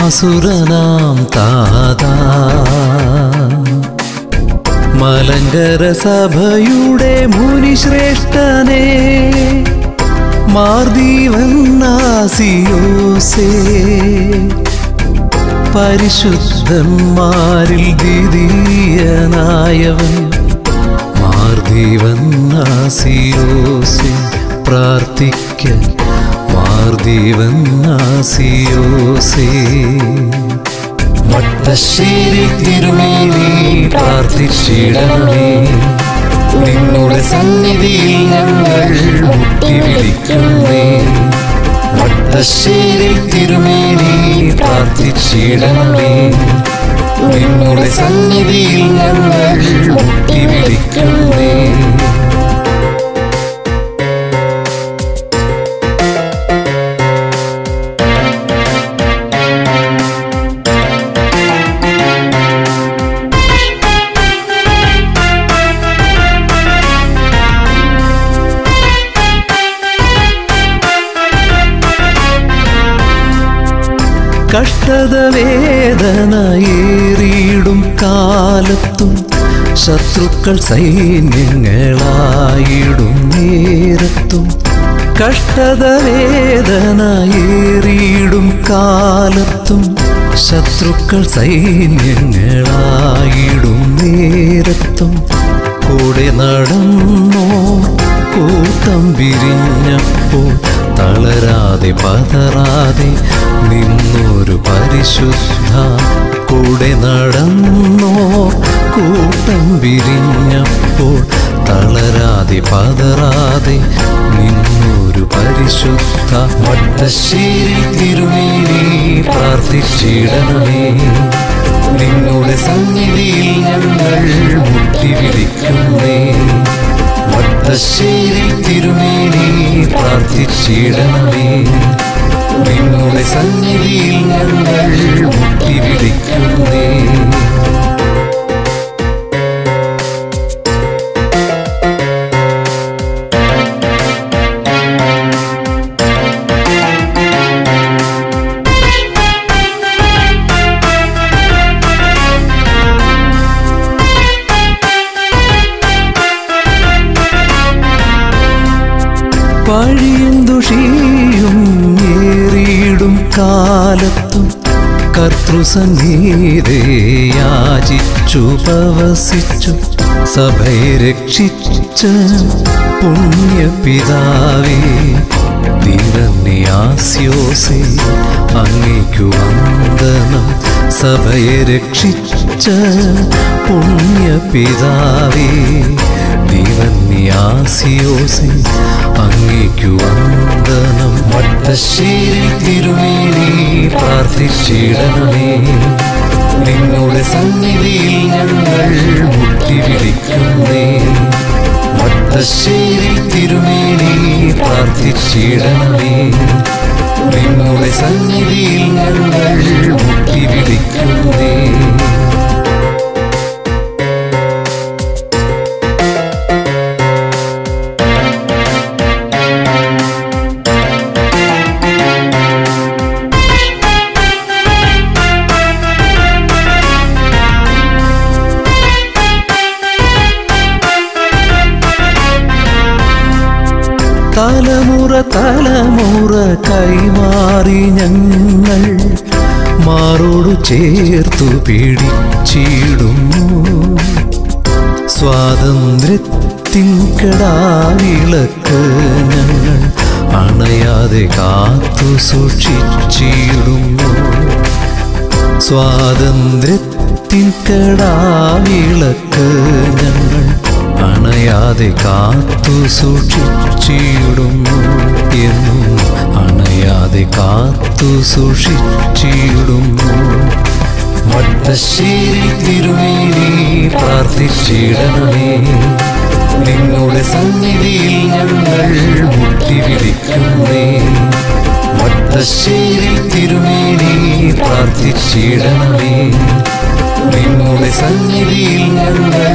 അസുരനാം താതാ മലങ്കര സഭയുടെ മുനിശ്രേഷ്ഠനെ മാർദീവന്നാസിയോസേ പരിശുദ്ധന്മാരിൽ ദ്വിതീയനായവൻ മാർദീവന്നാസിയോസേ പ്രാർത്ഥിക്ക മാർദീവന്നാസിയോസേ വട്ടശ്ശേരി തിരുമേനി പ്രാർത്ഥിച്ചിടണമേ നിന്നുടെ സന്നിധിയിൽ ഞങ്ങൾ മുട്ടി വിളിക്കുന്നേ വട്ടശ്ശേരി തിരുമേനി പ്രാർത്ഥിച്ചിടണമേ നിന്നുടെ സന്നിധിയിൽ ഞങ്ങൾ മുട്ടി വിളിക്കുന്നേ കഷ്ടത വേദന ഏറിയിടും കാലത്തും ശത്രുക്കൾ സൈന്യങ്ങളായിടും നേരത്തും കഷ്ടത വേദന ഏറിയിടും കാലത്തും ശത്രുക്കൾ സൈന്യങ്ങളായിടും നേരത്തും കൂടെ നടന്നോ കൂട്ടം വിരിഞ്ഞപ്പോൾ തളരാതെ പതറാതെ നിന്നൊരു പരിശുദ്ധ കൂടെ നടന്നോ കൂട്ടം വിരിഞ്ഞപ്പോൾ തളരാതെ പതറാതെ നിന്നൊരു പരിശുദ്ധ വട്ടശ്ശേരി തിരുമേനി പ്രാർത്ഥിച്ചിടണമേ നിന്നുടെ സന്നിധിയിൽ ഞങ്ങൾ മുട്ടി വിളിക്കുന്നേ വട്ടശ്ശേരി തിരുമേനി പ്രാർത്ഥിച്ചിടണമേ നിന്നുടെ സന്നിധിയിൽ ഞങ്ങൾ മുട്ടി വിളിക്കുന്നേ പഴിയും ദുഷിയും ഏറിയിടും കാലത്തും കർത്തൃസംഗീതേ യാചിച്ചു പവസിച്ചു സഭയെ രക്ഷിച്ച പുണ്യപിതാവേ നിരന്യാസ്യോസേ അങ്ങേക്കു വന്ദനം സഭയെ രക്ഷിച്ച പുണ്യപിതാവേ ദിവന്യാസിയോസേ അങ്ങേക്കു വന്ദനം വട്ടശ്ശേരി തിരുമേനി പ്രാർത്ഥിച്ചിടണമേ നിന്നുടെ സന്നിധിയിൽ ഞങ്ങൾ മുട്ടി വിളിക്കുന്നേ വട്ടശ്ശേരി തിരുമേനി പ്രാർത്ഥിച്ചിടണമേ നിന്നുടെ സന്നിധിയിൽ ഞങ്ങൾ മുട്ടി വിളിക്കുന്നേ തലമുറ തലമുറ കൈമാറി ഞങ്ങൾ മാറോടു ചേർത്തു പിടിച്ചിടുന്നു സ്വാതന്ത്ര്യത്തിൻ കടാവിളക്ക് ഞങ്ങൾ അണയാതെ കാത്തു സൂക്ഷിച്ചിടുന്നു സ്വാതന്ത്ര്യത്തിൻ കടാവിളക്ക് ഞങ്ങൾ അണയാതെ കാത്തു സൂക്ഷിച്ചിടുന്നു എന്നും അണയാതെ കാത്തു സൂക്ഷിച്ചിടുന്നു വട്ടശ്ശേരി തിരുമേനി പ്രാർത്ഥിച്ചിടണമേ നിന്നുടെ സന്നിധിയിൽ ഞങ്ങൾ മുട്ടി വിളിക്കുന്നേ വട്ടശ്ശേരി തിരുമേനി പ്രാർത്ഥിച്ചിടണമേ നിന്നുടെ സന്നിധിയിൽ ഞങ്ങൾ